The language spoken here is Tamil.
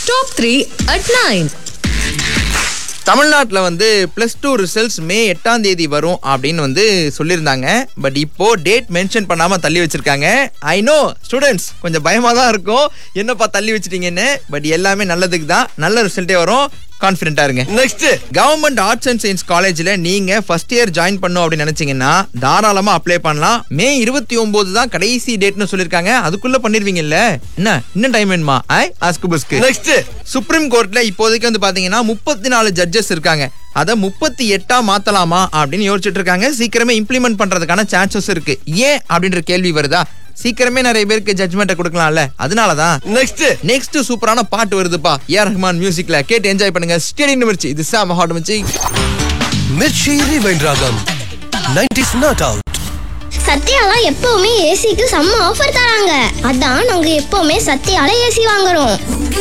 Top 3 at 9. தமிழ்நாட்டில் வந்து ப்ளஸ் டூ ரிசல்ட்ஸ் மே எட்டாம் தேதி வரும் அப்படின்னு வந்து சொல்லியிருந்தாங்க பட் இப்போ டேட் மென்ஷன் பண்ணாம தள்ளி வச்சிருக்காங்க ஐ நோ ஸ்டூடெண்ட்ஸ் கொஞ்சம் பயமா தான் இருக்கும் என்னப்பா தள்ளி வச்சிட்டீங்கன்னு பட் எல்லாமே நல்லதுக்கு தான் நல்ல ரிசல்ட்டே வரும் கான்ஃபிடென்ட்டா இருங்க next government arts and science காலேஜ்ல நீங்க ஃபர்ஸ்ட் இயர் ஜாயின் பண்ணும் அப்படின்னு நினைச்சீங்கன்னா தாராளமா அப்ளை பண்ணலாம் மே இருபத்தி ஒன்பது தான் கடைசி டேட்னு சொல்லிருக்காங்க அதுக்குள்ள பண்ணிருவீங்கல்ல என்ன இன்னும் டைம் வேணுமா ஐ ஆஸ்கு பஸ்க்கு நெக்ஸ்ட் சுப்ரீம் கோர்ட்ல இப்போதைக்கு வந்து பாத்தீங்கன்னா முப்பத்தி நாலு ஜட்ஜஸ் இருக்காங்க அதை முப்பத்தி எட்டா மாத்தலாமா அப்படின்னு யோசிச்சுட்டு இருக்காங்க சீக்கிரமே இம்ப்ளிமெண்ட் பண்றதுக்கான சான்சஸ் இருக்கு ஏன் அப்படின்ற கேள்வி வருதா சீக்கிரமே நிறைய பேருக்கு ஜட்மெண்ட்டை கொடுக்கலாம்ல அதனாலதான் நெக்ஸ்ட் நெக்ஸ்ட் சூப்பரான பாட்டு வருதுப்பா ஏஆர் ரஹ்மான் மியூசிக்ல கேட்டு என்ஜாய் பண்ணுங்க ஸ்டேடியம் மிர்ச்சி இது சாம ஹாட் மிர்ச்சி மிர்ச்சி ரிவைன் ராகம் 90s நாட் அவுட் சத்யாலாம் எப்பவுமே ஏசிக்கு செம்ம ஆஃபர் தராங்க அதான் நாங்க எப்பவுமே சத்யால ஏசி வாங்குறோம்